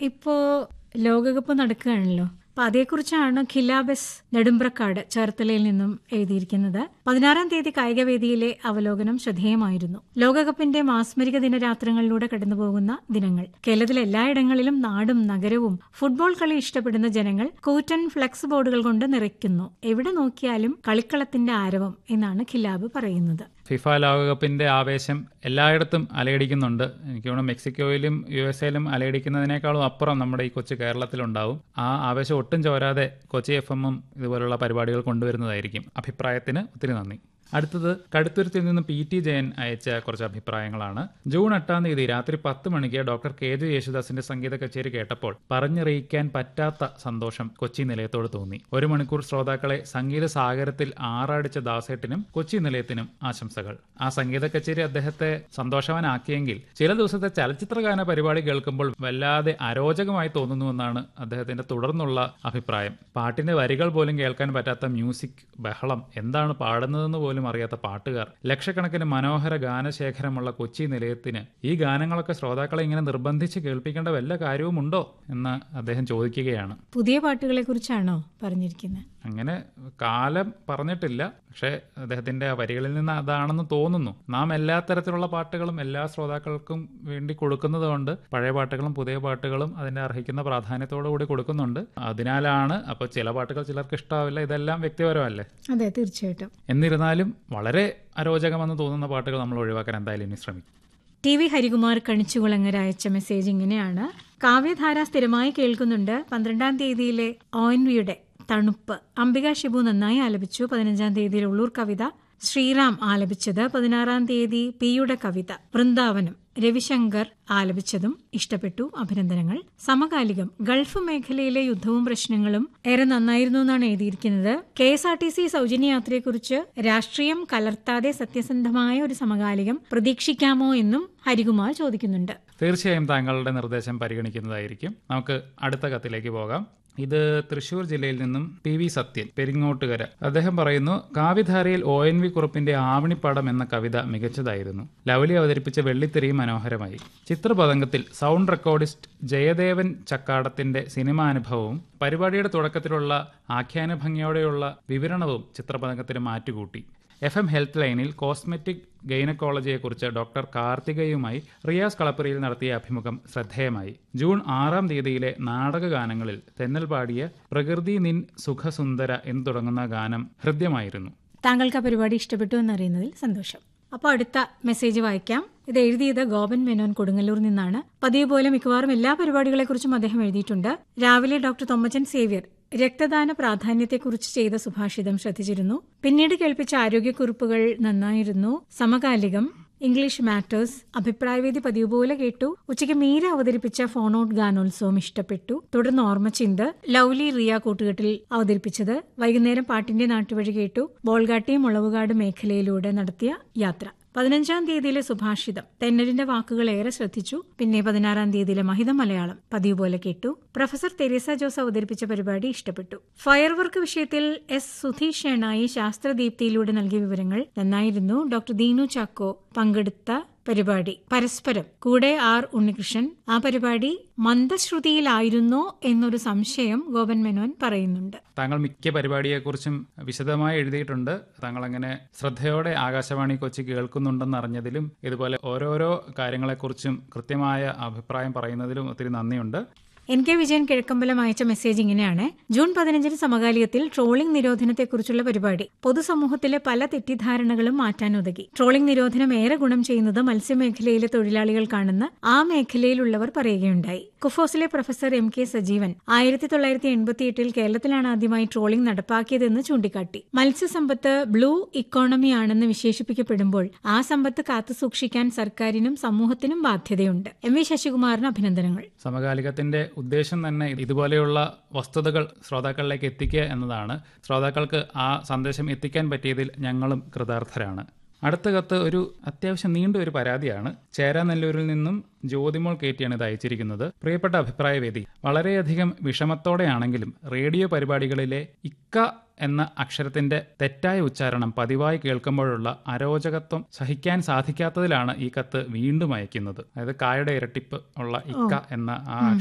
ഇപ്പോ ലോകകപ്പ് നടക്കുകയാണല്ലോ അപ്പൊ അതേക്കുറിച്ചാണ് ഖിലാബസ് നെടുമ്പ്രക്കാട് ചേർത്തലയിൽ നിന്നും എഴുതിയിരിക്കുന്നത് പതിനാറാം തീയതി കായികവേദിയിലെ അവലോകനം ശ്രദ്ധേയമായിരുന്നു ലോകകപ്പിന്റെ മാസ്മരിക ദിനരാത്രങ്ങളിലൂടെ കടന്നുപോകുന്ന ദിനങ്ങൾ കേരളത്തിലെ എല്ലായിടങ്ങളിലും നാടും നഗരവും ഫുട്ബോൾ കളി ഇഷ്ടപ്പെടുന്ന ജനങ്ങൾ കൂറ്റൻ ഫ്ലെക്സ് ബോർഡുകൾ കൊണ്ട് നിറയ്ക്കുന്നു എവിടെ നോക്കിയാലും കളിക്കളത്തിന്റെ ആരവം എന്നാണ് ഖിലാബ് പറയുന്നത് ഫിഫ ലോകകപ്പിന്റെ ആവേശം എല്ലായിടത്തും അലയടിക്കുന്നുണ്ട് എനിക്ക് തോന്നുന്നു മെക്സിക്കോയിലും യു എസ് എയിലും അലയടിക്കുന്നതിനേക്കാളും അപ്പുറം നമ്മുടെ ഈ കൊച്ചു കേരളത്തിലുണ്ടാവും ആ ആവേശം ഒട്ടും ചോരാതെ കൊച്ചി എഫ് എമ്മും ഇതുപോലുള്ള പരിപാടികൾ കൊണ്ടുവരുന്നതായിരിക്കും അഭിപ്രായത്തിന് ഒത്തിരി നന്ദി അടുത്തത് കടുത്തുരുത്തിൽ നിന്ന് പി ടി ജയൻ അയച്ച കുറച്ച് അഭിപ്രായങ്ങളാണ് ജൂൺ എട്ടാം തീയതി രാത്രി പത്ത് മണിക്ക് ഡോക്ടർ കെ ജെ യേശുദാസിന്റെ സംഗീത കച്ചേരി കേട്ടപ്പോൾ പറഞ്ഞറിയിക്കാൻ പറ്റാത്ത സന്തോഷം കൊച്ചി നിലയത്തോട് തോന്നി ഒരു മണിക്കൂർ ശ്രോതാക്കളെ സംഗീത സാഗരത്തിൽ ആറാടിച്ച ദാസേട്ടിനും കൊച്ചി നിലയത്തിനും ആശംസകൾ ആ സംഗീത കച്ചേരി അദ്ദേഹത്തെ സന്തോഷവാനാക്കിയെങ്കിൽ ചില ദിവസത്തെ ചലച്ചിത്രഗാന പരിപാടി കേൾക്കുമ്പോൾ വല്ലാതെ അരോചകമായി തോന്നുന്നുവെന്നാണ് അദ്ദേഹത്തിന്റെ തുടർന്നുള്ള അഭിപ്രായം പാട്ടിന്റെ വരികൾ പോലും കേൾക്കാൻ പറ്റാത്ത മ്യൂസിക് ബഹളം എന്താണ് പാടുന്നതെന്ന് പോലും അറിയാത്ത പാട്ടുകാർ ലക്ഷക്കണക്കിന് മനോഹര ഗാനശേഖരമുള്ള കൊച്ചി നിലയത്തിന് ഈ ഗാനങ്ങളൊക്കെ ശ്രോതാക്കളെ ഇങ്ങനെ നിർബന്ധിച്ച് കേൾപ്പിക്കേണ്ട വല്ല കാര്യവുമുണ്ടോ എന്ന് അദ്ദേഹം ചോദിക്കുകയാണ് പുതിയ പാട്ടുകളെ കുറിച്ചാണോ പറഞ്ഞിരിക്കുന്നത് അങ്ങനെ കാലം പറഞ്ഞിട്ടില്ല പക്ഷേ അദ്ദേഹത്തിന്റെ ആ വരികളിൽ നിന്ന് അതാണെന്ന് തോന്നുന്നു നാം എല്ലാ തരത്തിലുള്ള പാട്ടുകളും എല്ലാ ശ്രോതാക്കൾക്കും വേണ്ടി കൊടുക്കുന്നത് കൊണ്ട് പഴയ പാട്ടുകളും പുതിയ പാട്ടുകളും അതിന്റെ അർഹിക്കുന്ന പ്രാധാന്യത്തോടു കൂടി കൊടുക്കുന്നുണ്ട് അതിനാലാണ് അപ്പോൾ ചില പാട്ടുകൾ ചിലർക്ക് ഇഷ്ടാവില്ല ഇതെല്ലാം വ്യക്തിപരമല്ലേ അതെ തീർച്ചയായിട്ടും എന്നിരുന്നാലും വളരെ അരോചകമെന്ന് തോന്നുന്ന പാട്ടുകൾ നമ്മൾ ഒഴിവാക്കാൻ എന്തായാലും ഇനി ശ്രമിക്കും ടി വി ഹരികുമാർ കണിച്ചുകുളങ്ങര അയച്ച മെസ്സേജ് ഇങ്ങനെയാണ് കാവ്യധാര സ്ഥിരമായി കേൾക്കുന്നുണ്ട് പന്ത്രണ്ടാം തീയതിയിലെ ഒ എൻ വിയുടെ തണുപ്പ് അംബിക ഷിബു നന്നായി ആലപിച്ചു പതിനഞ്ചാം തീയതിയിൽ ഉള്ളൂർ കവിത ശ്രീറാം ആലപിച്ചത് പതിനാറാം തീയതി പിയുടെ കവിത വൃന്ദാവനം രവിശങ്കർ ആലപിച്ചതും ഇഷ്ടപ്പെട്ടു അഭിനന്ദനങ്ങൾ സമകാലികം ഗൾഫ് മേഖലയിലെ യുദ്ധവും പ്രശ്നങ്ങളും ഏറെ നന്നായിരുന്നു എന്നാണ് എഴുതിയിരിക്കുന്നത് K S R T C സൗജന്യ യാത്രയെക്കുറിച്ച് രാഷ്ട്രീയം കലർത്താതെ സത്യസന്ധമായ ഒരു സമകാലികം പ്രതീക്ഷിക്കാമോ എന്നും ഹരികുമാർ ചോദിക്കുന്നുണ്ട് തീർച്ചയായും താങ്കളുടെ നിർദ്ദേശം പരിഗണിക്കുന്നതായിരിക്കും നമുക്ക് അടുത്ത കത്തിലേക്ക് പോകാം ഇത് തൃശൂർ ജില്ലയിൽ നിന്നും പി വി സത്യൻ പെരിങ്ങോട്ടുകര അദ്ദേഹം പറയുന്നു കാവിധാരയിൽ ഒ എൻ വി കുറുപ്പിന്റെ ആവണിപ്പാടം എന്ന കവിത മികച്ചതായിരുന്നു ലവലി അവതരിപ്പിച്ച വെള്ളിത്തിരിയും മനോഹരമായി ചിത്രപതംഗത്തിൽ സൗണ്ട് റെക്കോർഡിസ്റ്റ് ജയദേവൻ ചക്കാടത്തിന്റെ സിനിമാ അനുഭവവും പരിപാടിയുടെ തുടക്കത്തിലുള്ള ആഖ്യാന ഭംഗിയോടെയുള്ള വിവരണവും ചിത്രപതംഗത്തിന് മാറ്റുകൂട്ടി എഫ് എം ഹെൽത്ത് ലൈനിൽ കോസ്മെറ്റിക് ഗൈനക്കോളജിയെക്കുറിച്ച് ഡോക്ടർ കാർത്തികയുമായി റിയാസ് കളപ്പുരയിൽ നടത്തിയ അഭിമുഖം ശ്രദ്ധേയമായി ജൂൺ ആറാം തീയതിയിലെ നാടകഗാനങ്ങളിൽ തെന്നൽ പാടിയ പ്രകൃതി നിൻ സുഖസുന്ദര എന്ന് തുടങ്ങുന്ന ഗാനം ഹൃദ്യമായിരുന്നു താങ്കൾക്ക് ആ പരിപാടി ഇഷ്ടപ്പെട്ടു എന്നറിയുന്നതിൽ സന്തോഷം അപ്പോൾ അടുത്ത മെസ്സേജ് വായിക്കാം ഇത് എഴുതിയത് ഗോപൻ മേനോൻ കൊടുങ്ങല്ലൂർ നിന്നാണ് പതിവ് പോലെ മിക്കവാറും എല്ലാ പരിപാടികളെക്കുറിച്ചും അദ്ദേഹം എഴുതിയിട്ടുണ്ട് രാവിലെ ഡോക്ടർ തൊമ്മച്ചൻ സേവ്യർ രക്തദാന പ്രാധാന്യത്തെക്കുറിച്ച് ചെയ്ത സുഭാഷിതം ശ്രദ്ധിച്ചിരുന്നു പിന്നീട് കേൾപ്പിച്ച ആരോഗ്യക്കുറിപ്പുകൾ നന്നായിരുന്നു സമകാലികം ഇംഗ്ലീഷ് മാറ്റേഴ്സ് അഭിപ്രായവേദി പതിവ് പോലെ കേട്ടു ഉച്ചയ്ക്ക് മീര അവതരിപ്പിച്ച ഫോണൌട്ട് ഗാനോത്സവം ഇഷ്ടപ്പെട്ടു തുടർന്ന് ഓർമ്മച്ചിന്ത് ലൗലി റിയ കൂട്ടുകെട്ടിൽ അവതരിപ്പിച്ചത് വൈകുന്നേരം പാട്ടിന്റെ നാട്ടുവഴി കേട്ടു ബോൾഗാട്ടി മുളവുകാട് മേഖലയിലൂടെ നടത്തിയ യാത്ര പതിനഞ്ചാം തീയതിയിലെ സുഭാഷിതം തെന്നലിന്റെ വാക്കുകൾ ഏറെ ശ്രദ്ധിച്ചു പിന്നെ പതിനാറാം തീയതിയിലെ മഹിതം മലയാളം പതിവ് പോലെ കേട്ടു പ്രൊഫസർ തെരേസ ജോസ് അവതരിപ്പിച്ച പരിപാടി ഇഷ്ടപ്പെട്ടു ഫയർ വർക്ക് വിഷയത്തിൽ എസ് സുധീഷ് ഷേണായി ശാസ്ത്രദീപ്തിയിലൂടെ നൽകിയ വിവരങ്ങൾ നന്നായിരുന്നു ഡോക്ടർ ദീനു ചാക്കോ പങ്കെടുത്ത പരിപാടി പരസ്പരം കൂടെ ആർ ഉണ്ണികൃഷ്ണൻ ആ പരിപാടി മന്ദശ്രുതിയിലായിരുന്നോ എന്നൊരു സംശയം ഗോപൻ മേനോൻ പറയുന്നുണ്ട് താങ്കൾ മിക്ക പരിപാടിയെക്കുറിച്ചും വിശദമായി എഴുതിയിട്ടുണ്ട് താങ്കൾ അങ്ങനെ ശ്രദ്ധയോടെ ആകാശവാണി കൊച്ചി കേൾക്കുന്നുണ്ടെന്ന് അറിഞ്ഞതിലും ഇതുപോലെ ഓരോരോ കാര്യങ്ങളെക്കുറിച്ചും കൃത്യമായ അഭിപ്രായം പറയുന്നതിലും ഒത്തിരി നന്ദിയുണ്ട് എൻ കെ വിജയൻ കിഴക്കമ്പലം അയച്ച മെസ്സേജ് ഇങ്ങനെയാണ് ജൂൺ പതിനഞ്ചിന് സമകാലികത്തിൽ ട്രോളിംഗ് നിരോധനത്തെക്കുറിച്ചുള്ള പരിപാടി പൊതുസമൂഹത്തിലെ പല തെറ്റിദ്ധാരണകളും മാറ്റാനുതകി ട്രോളിംഗ് നിരോധനം ഏറെ ഗുണം ചെയ്യുന്നത് മത്സ്യമേഖലയിലെ തൊഴിലാളികൾക്കാണെന്ന് ആ മേഖലയിലുള്ളവർ പറയുകയുണ്ടായി കുഫോസിലെ പ്രൊഫസർ എം കെ സജീവൻ ആയിരത്തി തൊള്ളായിരത്തി എൺപത്തിയെട്ടിൽ കേരളത്തിലാണ് ആദ്യമായി ട്രോളിംഗ് നടപ്പാക്കിയതെന്ന് ചൂണ്ടിക്കാട്ടി മത്സ്യസമ്പത്ത് ബ്ലൂ ഇക്കോണമിയാണെന്ന് വിശേഷിപ്പിക്കപ്പെടുമ്പോൾ ആ സമ്പത്ത് കാത്തുസൂക്ഷിക്കാൻ സർക്കാരിനും സമൂഹത്തിനും ബാധ്യതയുണ്ട് എം വി ശശികുമാറിന് അഭിനന്ദനങ്ങൾ സമകാലികത്തിന്റെ ഉദ്ദേശം തന്നെ ഇതുപോലെയുള്ള വസ്തുതകൾ ശ്രോതാക്കളിലേക്ക് എത്തിക്കുക എന്നതാണ് ശ്രോതാക്കൾക്ക് ആ സന്ദേശം എത്തിക്കാൻ പറ്റിയതിൽ ഞങ്ങളും കൃതാർത്ഥരാണ് അടുത്ത കത്ത് ഒരു അത്യാവശ്യം നീണ്ട ഒരു പരാതിയാണ് ചേരാനെല്ലൂരിൽ നിന്നും ജ്യോതിമോൾ കയറ്റിയാണ് ഇത് അയച്ചിരിക്കുന്നത് പ്രിയപ്പെട്ട അഭിപ്രായവേദി വളരെയധികം വിഷമത്തോടെയാണെങ്കിലും റേഡിയോ പരിപാടികളിലെ ഇക്ക എന്ന അക്ഷരത്തിന്റെ തെറ്റായ ഉച്ചാരണം പതിവായി കേൾക്കുമ്പോഴുള്ള അരോചകത്വം സഹിക്കാൻ സാധിക്കാത്തതിലാണ് ഈ കത്ത് വീണ്ടും അയക്കുന്നത് അതായത് കായുടെ ഇരട്ടിപ്പ് ഉള്ള ഇക്ക എന്ന ആ